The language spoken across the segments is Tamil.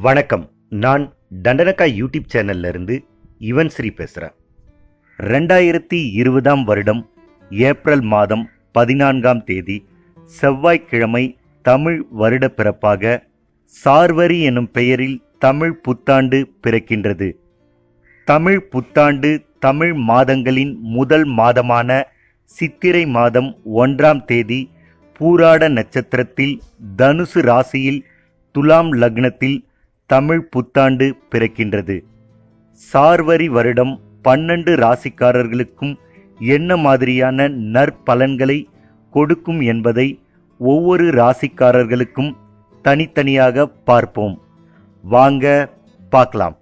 வணக்கம் நான் தண்டனக்கா யூடியூப் சேனல்ல இருந்து யுவன் ஸ்ரீ பேசுகிறேன் ரெண்டாயிரத்தி இருபதாம் வருடம் ஏப்ரல் மாதம் பதினான்காம் தேதி செவ்வாய்க்கிழமை தமிழ் வருட பிறப்பாக சார்வரி எனும் பெயரில் தமிழ் புத்தாண்டு பிறக்கின்றது தமிழ் புத்தாண்டு தமிழ் மாதங்களின் முதல் மாதமான சித்திரை மாதம் ஒன்றாம் தேதி பூராட நட்சத்திரத்தில் தனுசு ராசியில் துலாம் லக்னத்தில் தமிழ் புத்தாண்டு பிறக்கின்றது சார்வரி வருடம் பன்னெண்டு ராசிக்காரர்களுக்கும் என்ன மாதிரியான நற்பலன்களை கொடுக்கும் என்பதை ஒவ்வொரு ராசிக்காரர்களுக்கும் தனித்தனியாக பார்ப்போம் வாங்க பார்க்கலாம்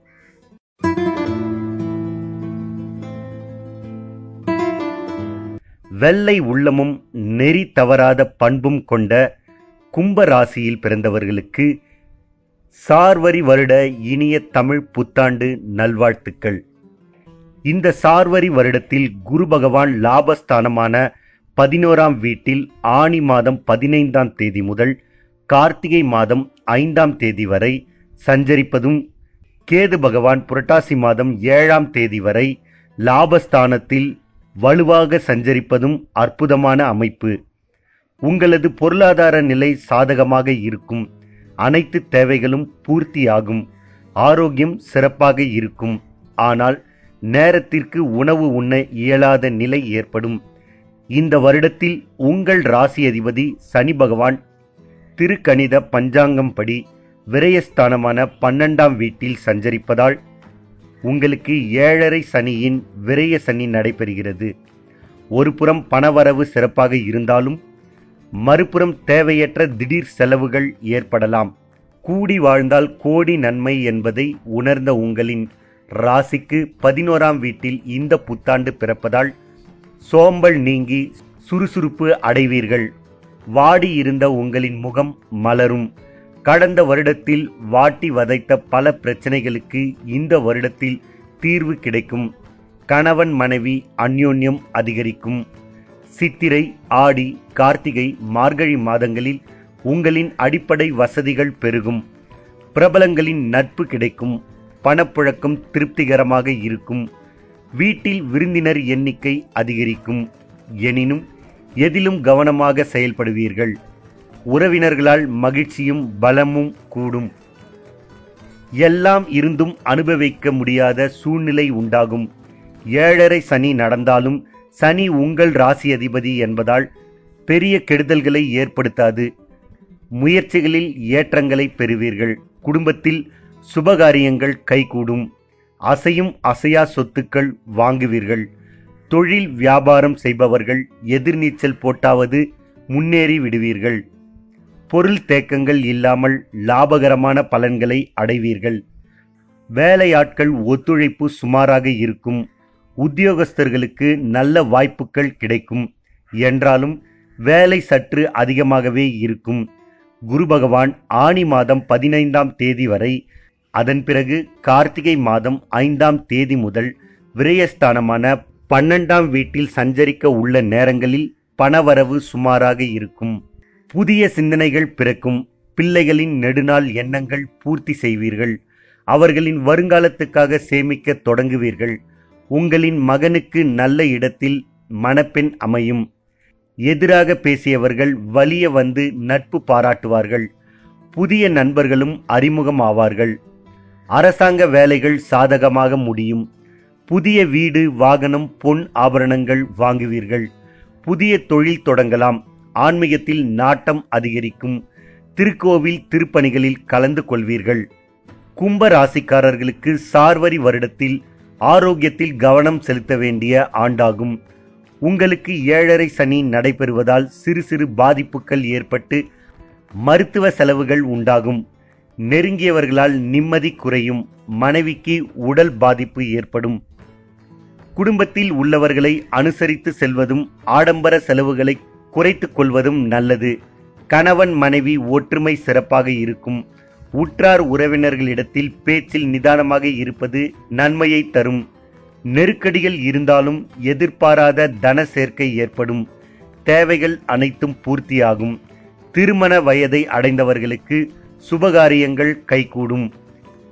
வெள்ளை உள்ளமும் நெறி தவறாத பண்பும் கொண்ட கும்ப ராசியில் பிறந்தவர்களுக்கு சார்வரி வருட இனிய தமிழ் புத்தாண்டு நல்வாழ்த்துக்கள் இந்த சார்வரி வருடத்தில் குரு பகவான் லாபஸ்தானமான பதினோராம் வீட்டில் ஆணி மாதம் பதினைந்தாம் தேதி முதல் கார்த்திகை மாதம் ஐந்தாம் தேதி வரை சஞ்சரிப்பதும் கேது பகவான் புரட்டாசி மாதம் ஏழாம் தேதி வரை லாபஸ்தானத்தில் வலுவாக சஞ்சரிப்பதும் அற்புதமான அமைப்பு உங்களது பொருளாதார நிலை சாதகமாக இருக்கும் அனைத்து தேவைகளும் பூர்த்தியாகும் ஆரோக்கியம் சிறப்பாக இருக்கும் ஆனால் நேரத்திற்கு உணவு உண்ண இயலாத நிலை ஏற்படும் இந்த வருடத்தில் உங்கள் ராசி அதிபதி சனி பகவான் திருக்கணித பஞ்சாங்கம் படி விரயஸ்தானமான பன்னெண்டாம் வீட்டில் சஞ்சரிப்பதால் உங்களுக்கு ஏழரை சனியின் விரய சனி நடைபெறுகிறது ஒரு புறம் பணவரவு சிறப்பாக இருந்தாலும் மறுபுறம் தேவையற்ற திடீர் செலவுகள் ஏற்படலாம் கூடி வாழ்ந்தால் கோடி நன்மை என்பதை உணர்ந்த உங்களின் ராசிக்கு பதினோராம் வீட்டில் இந்த புத்தாண்டு பிறப்பதால் சோம்பல் நீங்கி சுறுசுறுப்பு அடைவீர்கள் வாடி இருந்த உங்களின் முகம் மலரும் கடந்த வருடத்தில் வாட்டி வதைத்த பல பிரச்சனைகளுக்கு இந்த வருடத்தில் தீர்வு கிடைக்கும் கணவன் மனைவி அந்யோன்யம் அதிகரிக்கும் சித்திரை ஆடி கார்த்திகை மார்கழி மாதங்களில் உங்களின் அடிப்படை வசதிகள் பெருகும் பிரபலங்களின் நட்பு கிடைக்கும் பணப்புழக்கம் திருப்திகரமாக இருக்கும் வீட்டில் விருந்தினர் எண்ணிக்கை அதிகரிக்கும் எனினும் எதிலும் கவனமாக செயல்படுவீர்கள் உறவினர்களால் மகிழ்ச்சியும் பலமும் கூடும் எல்லாம் இருந்தும் அனுபவிக்க முடியாத சூழ்நிலை உண்டாகும் ஏழரை சனி நடந்தாலும் சனி உங்கள் ராசி அதிபதி என்பதால் பெரிய கெடுதல்களை ஏற்படுத்தாது முயற்சிகளில் ஏற்றங்களை பெறுவீர்கள் குடும்பத்தில் சுபகாரியங்கள் கைகூடும் அசையும் அசையா சொத்துக்கள் வாங்குவீர்கள் தொழில் வியாபாரம் செய்பவர்கள் எதிர்நீச்சல் போட்டாவது முன்னேறி விடுவீர்கள் பொருள் தேக்கங்கள் இல்லாமல் லாபகரமான பலன்களை அடைவீர்கள் வேலையாட்கள் ஒத்துழைப்பு சுமாராக இருக்கும் உத்தியோகஸ்தர்களுக்கு நல்ல வாய்ப்புகள் கிடைக்கும் என்றாலும் வேலை சற்று அதிகமாகவே இருக்கும் குரு பகவான் ஆணி மாதம் பதினைந்தாம் தேதி வரை அதன் பிறகு கார்த்திகை மாதம் ஐந்தாம் தேதி முதல் விரயஸ்தானமான பன்னெண்டாம் வீட்டில் சஞ்சரிக்க உள்ள நேரங்களில் பணவரவு சுமாராக இருக்கும் புதிய சிந்தனைகள் பிறக்கும் பிள்ளைகளின் நெடுநாள் எண்ணங்கள் பூர்த்தி செய்வீர்கள் அவர்களின் வருங்காலத்துக்காக சேமிக்க தொடங்குவீர்கள் உங்களின் மகனுக்கு நல்ல இடத்தில் மணப்பெண் அமையும் எதிராக பேசியவர்கள் வலிய வந்து நட்பு பாராட்டுவார்கள் புதிய நண்பர்களும் அறிமுகம் ஆவார்கள் அரசாங்க வேலைகள் சாதகமாக முடியும் புதிய வீடு வாகனம் பொன் ஆபரணங்கள் வாங்குவீர்கள் புதிய தொழில் தொடங்கலாம் ஆன்மீகத்தில் நாட்டம் அதிகரிக்கும் திருக்கோவில் திருப்பணிகளில் கலந்து கொள்வீர்கள் கும்ப ராசிக்காரர்களுக்கு சார்வரி வருடத்தில் ஆரோக்கியத்தில் கவனம் செலுத்த வேண்டிய ஆண்டாகும் உங்களுக்கு ஏழரை சனி நடைபெறுவதால் சிறு சிறு பாதிப்புகள் ஏற்பட்டு மருத்துவ செலவுகள் உண்டாகும் நெருங்கியவர்களால் நிம்மதி குறையும் மனைவிக்கு உடல் பாதிப்பு ஏற்படும் குடும்பத்தில் உள்ளவர்களை அனுசரித்து செல்வதும் ஆடம்பர செலவுகளை குறைத்துக் கொள்வதும் நல்லது கணவன் மனைவி ஒற்றுமை சிறப்பாக இருக்கும் உற்றார் உறவினர்களிடத்தில் பேச்சில் நிதானமாக இருப்பது நன்மையை தரும் நெருக்கடிகள் இருந்தாலும் எதிர்பாராத தன சேர்க்கை ஏற்படும் தேவைகள் அனைத்தும் பூர்த்தியாகும் திருமண வயதை அடைந்தவர்களுக்கு சுபகாரியங்கள் கைகூடும்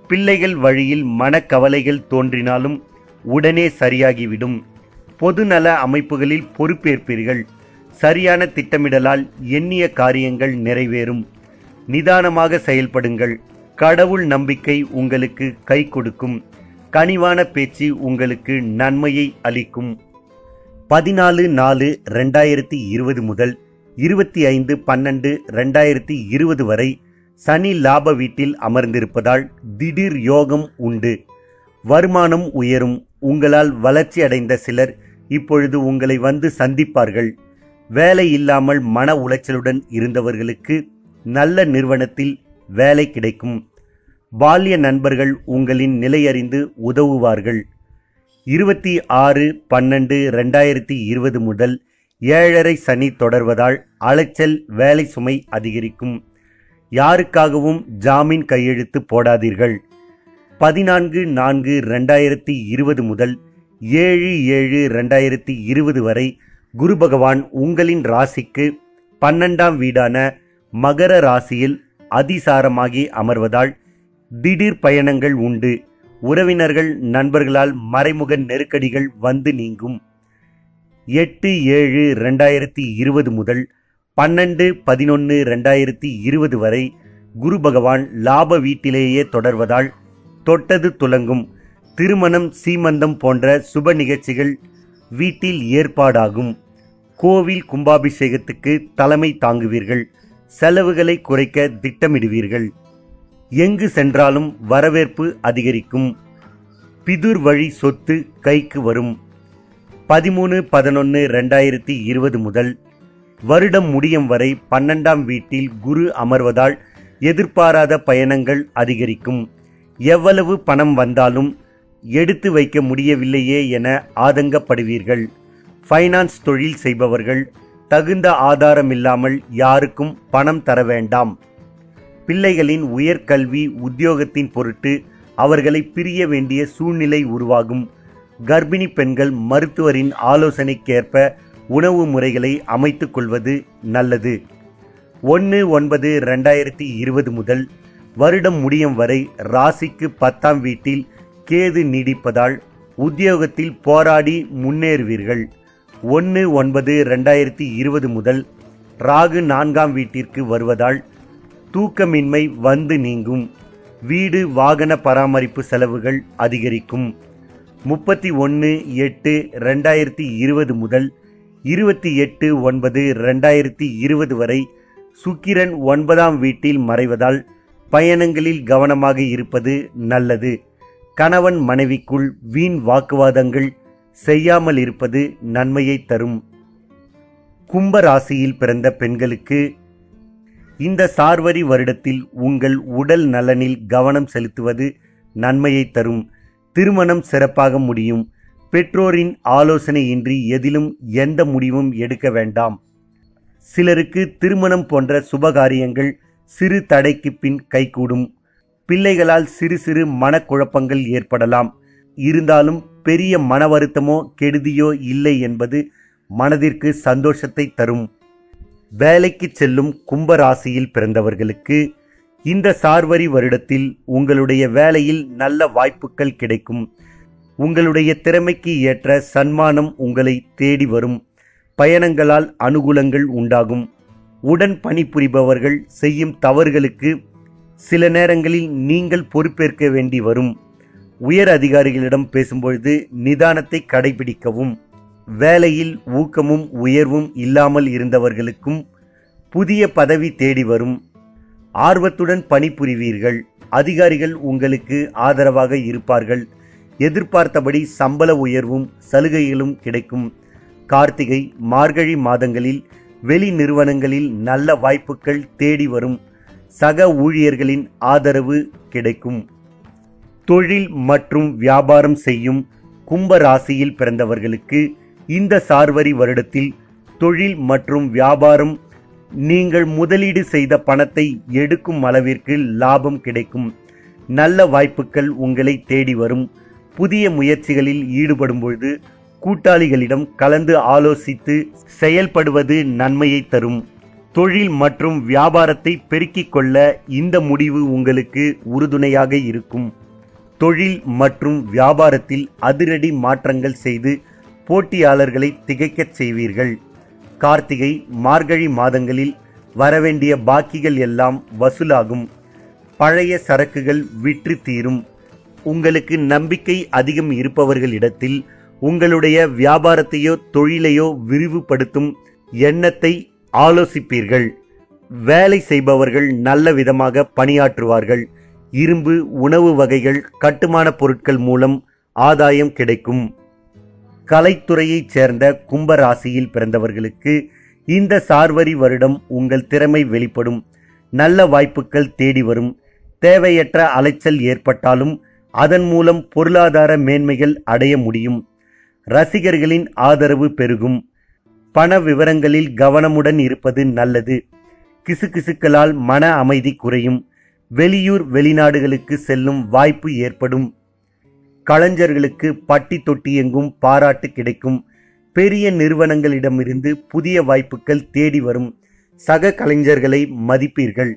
பிள்ளைகள் வழியில் மனக்கவலைகள் தோன்றினாலும் உடனே சரியாகிவிடும் பொதுநல அமைப்புகளில் பொறுப்பேற்பீர்கள் சரியான திட்டமிடலால் எண்ணிய காரியங்கள் நிறைவேறும் நிதானமாக செயல்படுங்கள் கடவுள் நம்பிக்கை உங்களுக்கு கை கொடுக்கும் கனிவான பேச்சு உங்களுக்கு நன்மையை அளிக்கும் பதினாலு நாலு ரெண்டாயிரத்தி இருபது முதல் இருபத்தி ஐந்து பன்னெண்டு ரெண்டாயிரத்தி இருபது வரை சனி லாப வீட்டில் அமர்ந்திருப்பதால் திடீர் யோகம் உண்டு வருமானம் உயரும் உங்களால் வளர்ச்சி அடைந்த சிலர் இப்பொழுது உங்களை வந்து சந்திப்பார்கள் வேலை இல்லாமல் மன உளைச்சலுடன் இருந்தவர்களுக்கு நல்ல நிறுவனத்தில் வேலை கிடைக்கும் பால்ய நண்பர்கள் உங்களின் நிலையறிந்து உதவுவார்கள் இருபத்தி ஆறு பன்னெண்டு ரெண்டாயிரத்தி இருபது முதல் ஏழரை சனி தொடர்வதால் அலைச்சல் வேலை சுமை அதிகரிக்கும் யாருக்காகவும் ஜாமீன் கையெழுத்து போடாதீர்கள் பதினான்கு நான்கு ரெண்டாயிரத்தி இருபது முதல் ஏழு ஏழு ரெண்டாயிரத்தி இருபது வரை குரு பகவான் உங்களின் ராசிக்கு பன்னெண்டாம் வீடான மகர ராசியில் அதிசாரமாகி அமர்வதால் திடீர் பயணங்கள் உண்டு உறவினர்கள் நண்பர்களால் மறைமுக நெருக்கடிகள் வந்து நீங்கும் எட்டு ஏழு ரெண்டாயிரத்தி இருபது முதல் பன்னெண்டு பதினொன்று ரெண்டாயிரத்தி இருபது வரை குரு பகவான் லாப வீட்டிலேயே தொடர்வதால் தொட்டது துலங்கும் திருமணம் சீமந்தம் போன்ற சுப நிகழ்ச்சிகள் வீட்டில் ஏற்பாடாகும் கோவில் கும்பாபிஷேகத்துக்கு தலைமை தாங்குவீர்கள் செலவுகளை குறைக்க திட்டமிடுவீர்கள் எங்கு சென்றாலும் வரவேற்பு அதிகரிக்கும் பிதுர் வழி சொத்து கைக்கு வரும் பதிமூணு பதினொன்று ரெண்டாயிரத்தி இருபது முதல் வருடம் முடியும் வரை பன்னெண்டாம் வீட்டில் குரு அமர்வதால் எதிர்பாராத பயணங்கள் அதிகரிக்கும் எவ்வளவு பணம் வந்தாலும் எடுத்து வைக்க முடியவில்லையே என ஆதங்கப்படுவீர்கள் ஃபைனான்ஸ் தொழில் செய்பவர்கள் தகுந்த ஆதாரமில்லாமல் யாருக்கும் பணம் தர வேண்டாம் பிள்ளைகளின் உயர்கல்வி உத்தியோகத்தின் பொருட்டு அவர்களை பிரிய வேண்டிய சூழ்நிலை உருவாகும் கர்ப்பிணி பெண்கள் மருத்துவரின் ஆலோசனைக்கேற்ப உணவு முறைகளை அமைத்துக் கொள்வது நல்லது ஒன்று ஒன்பது ரெண்டாயிரத்தி இருபது முதல் வருடம் முடியும் வரை ராசிக்கு பத்தாம் வீட்டில் கேது நீடிப்பதால் உத்தியோகத்தில் போராடி முன்னேறுவீர்கள் ஒன்று ஒன்பது ரெண்டாயிரத்தி இருபது முதல் ராகு நான்காம் வீட்டிற்கு வருவதால் தூக்கமின்மை வந்து நீங்கும் வீடு வாகன பராமரிப்பு செலவுகள் அதிகரிக்கும் முப்பத்தி ஒன்று எட்டு ரெண்டாயிரத்தி இருபது முதல் இருபத்தி எட்டு ஒன்பது ரெண்டாயிரத்தி இருபது வரை சுக்கிரன் ஒன்பதாம் வீட்டில் மறைவதால் பயணங்களில் கவனமாக இருப்பது நல்லது கணவன் மனைவிக்குள் வீண் வாக்குவாதங்கள் செய்யாமல் இருப்பது நன்மையை தரும் கும்ப ராசியில் பிறந்த பெண்களுக்கு இந்த சார்வரி வருடத்தில் உங்கள் உடல் நலனில் கவனம் செலுத்துவது நன்மையை தரும் திருமணம் சிறப்பாக முடியும் பெற்றோரின் ஆலோசனையின்றி எதிலும் எந்த முடிவும் எடுக்க வேண்டாம் சிலருக்கு திருமணம் போன்ற சுபகாரியங்கள் சிறு தடைக்கு பின் கைகூடும் பிள்ளைகளால் சிறு சிறு மனக்குழப்பங்கள் ஏற்படலாம் இருந்தாலும் பெரிய மன வருத்தமோ கெடுதியோ இல்லை என்பது மனதிற்கு சந்தோஷத்தை தரும் வேலைக்கு செல்லும் கும்ப ராசியில் பிறந்தவர்களுக்கு இந்த சார்வரி வருடத்தில் உங்களுடைய வேலையில் நல்ல வாய்ப்புகள் கிடைக்கும் உங்களுடைய திறமைக்கு ஏற்ற சன்மானம் உங்களை தேடி வரும் பயணங்களால் அனுகூலங்கள் உண்டாகும் உடன் பணிபுரிபவர்கள் செய்யும் தவறுகளுக்கு சில நேரங்களில் நீங்கள் பொறுப்பேற்க வேண்டி வரும் உயர் அதிகாரிகளிடம் பேசும்பொழுது நிதானத்தை கடைபிடிக்கவும் வேலையில் ஊக்கமும் உயர்வும் இல்லாமல் இருந்தவர்களுக்கும் புதிய பதவி தேடி வரும் ஆர்வத்துடன் பணிபுரிவீர்கள் அதிகாரிகள் உங்களுக்கு ஆதரவாக இருப்பார்கள் எதிர்பார்த்தபடி சம்பள உயர்வும் சலுகைகளும் கிடைக்கும் கார்த்திகை மார்கழி மாதங்களில் வெளி நிறுவனங்களில் நல்ல வாய்ப்புகள் தேடி வரும் சக ஊழியர்களின் ஆதரவு கிடைக்கும் தொழில் மற்றும் வியாபாரம் செய்யும் கும்ப ராசியில் பிறந்தவர்களுக்கு இந்த சார்வரி வருடத்தில் தொழில் மற்றும் வியாபாரம் நீங்கள் முதலீடு செய்த பணத்தை எடுக்கும் அளவிற்கு லாபம் கிடைக்கும் நல்ல வாய்ப்புகள் உங்களை தேடி வரும் புதிய முயற்சிகளில் ஈடுபடும் பொழுது கூட்டாளிகளிடம் கலந்து ஆலோசித்து செயல்படுவது நன்மையை தரும் தொழில் மற்றும் வியாபாரத்தை பெருக்கிக் கொள்ள இந்த முடிவு உங்களுக்கு உறுதுணையாக இருக்கும் தொழில் மற்றும் வியாபாரத்தில் அதிரடி மாற்றங்கள் செய்து போட்டியாளர்களை திகைக்கச் செய்வீர்கள் கார்த்திகை மார்கழி மாதங்களில் வரவேண்டிய பாக்கிகள் எல்லாம் வசூலாகும் பழைய சரக்குகள் விற்று தீரும் உங்களுக்கு நம்பிக்கை அதிகம் இருப்பவர்களிடத்தில் உங்களுடைய வியாபாரத்தையோ தொழிலையோ விரிவுபடுத்தும் எண்ணத்தை ஆலோசிப்பீர்கள் வேலை செய்பவர்கள் நல்ல விதமாக பணியாற்றுவார்கள் இரும்பு உணவு வகைகள் கட்டுமான பொருட்கள் மூலம் ஆதாயம் கிடைக்கும் கலைத்துறையைச் சேர்ந்த கும்ப ராசியில் பிறந்தவர்களுக்கு இந்த சார்வரி வருடம் உங்கள் திறமை வெளிப்படும் நல்ல வாய்ப்புகள் தேடி வரும் தேவையற்ற அலைச்சல் ஏற்பட்டாலும் அதன் மூலம் பொருளாதார மேன்மைகள் அடைய முடியும் ரசிகர்களின் ஆதரவு பெருகும் பண விவரங்களில் கவனமுடன் இருப்பது நல்லது கிசுகிசுக்களால் மன அமைதி குறையும் வெளியூர் வெளிநாடுகளுக்கு செல்லும் வாய்ப்பு ஏற்படும் கலைஞர்களுக்கு பட்டி தொட்டி எங்கும் பாராட்டு கிடைக்கும் பெரிய நிறுவனங்களிடமிருந்து புதிய வாய்ப்புகள் தேடி வரும் சக கலைஞர்களை மதிப்பீர்கள்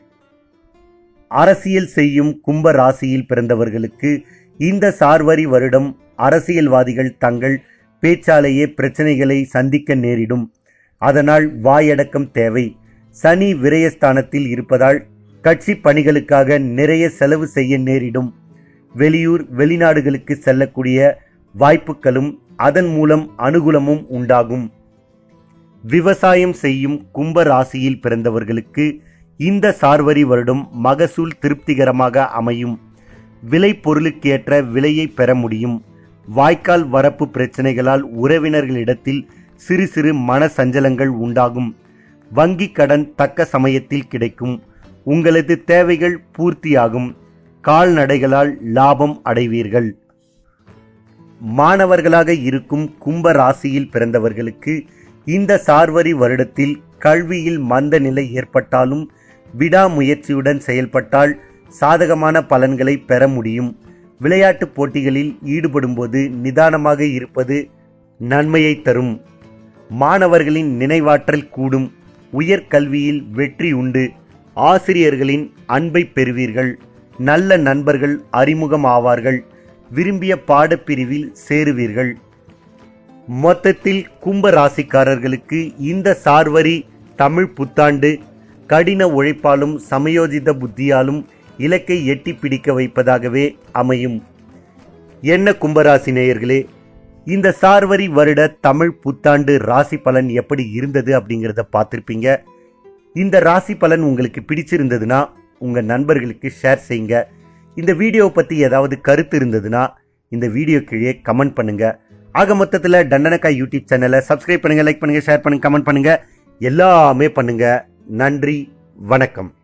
அரசியல் செய்யும் கும்ப ராசியில் பிறந்தவர்களுக்கு இந்த சார்வரி வருடம் அரசியல்வாதிகள் தங்கள் பேச்சாலேயே பிரச்சனைகளை சந்திக்க நேரிடும் அதனால் வாயடக்கம் தேவை சனி விரயஸ்தானத்தில் இருப்பதால் கட்சி பணிகளுக்காக நிறைய செலவு செய்ய நேரிடும் வெளியூர் வெளிநாடுகளுக்கு செல்லக்கூடிய வாய்ப்புகளும் அதன் மூலம் அனுகூலமும் உண்டாகும் விவசாயம் செய்யும் கும்ப ராசியில் பிறந்தவர்களுக்கு இந்த சார்வரி வருடம் மகசூல் திருப்திகரமாக அமையும் விலை பொருளுக்கேற்ற விலையை பெற முடியும் வாய்க்கால் வரப்பு பிரச்சனைகளால் உறவினர்களிடத்தில் சிறு சிறு மன சஞ்சலங்கள் உண்டாகும் வங்கி கடன் தக்க சமயத்தில் கிடைக்கும் உங்களது தேவைகள் பூர்த்தியாகும் கால்நடைகளால் லாபம் அடைவீர்கள் மாணவர்களாக இருக்கும் கும்ப ராசியில் பிறந்தவர்களுக்கு இந்த சார்வரி வருடத்தில் கல்வியில் மந்த நிலை ஏற்பட்டாலும் விடாமுயற்சியுடன் செயல்பட்டால் சாதகமான பலன்களை பெற முடியும் விளையாட்டுப் போட்டிகளில் ஈடுபடும்போது நிதானமாக இருப்பது நன்மையை தரும் மாணவர்களின் நினைவாற்றல் கூடும் உயர்கல்வியில் வெற்றி உண்டு ஆசிரியர்களின் அன்பை பெறுவீர்கள் நல்ல நண்பர்கள் அறிமுகம் ஆவார்கள் விரும்பிய பாடப்பிரிவில் சேருவீர்கள் மொத்தத்தில் கும்ப ராசிக்காரர்களுக்கு இந்த சார்வரி தமிழ் புத்தாண்டு கடின உழைப்பாலும் சமயோஜித புத்தியாலும் இலக்கை எட்டி பிடிக்க வைப்பதாகவே அமையும் என்ன கும்பராசி நேயர்களே இந்த சார்வரி வருட தமிழ் புத்தாண்டு ராசி பலன் எப்படி இருந்தது அப்படிங்கிறத பார்த்துருப்பீங்க இந்த ராசி பலன் உங்களுக்கு பிடிச்சிருந்ததுன்னா உங்கள் நண்பர்களுக்கு ஷேர் செய்யுங்க இந்த வீடியோவை பற்றி ஏதாவது கருத்து இருந்ததுன்னா இந்த வீடியோ கீழே கமெண்ட் பண்ணுங்க ஆக மொத்தத்தில் தண்டனக்காய் யூடியூப் சேனலை சப்ஸ்கிரைப் பண்ணுங்க லைக் பண்ணுங்க ஷேர் பண்ணுங்க கமெண்ட் பண்ணுங்க எல்லாமே பண்ணுங்க நன்றி வணக்கம்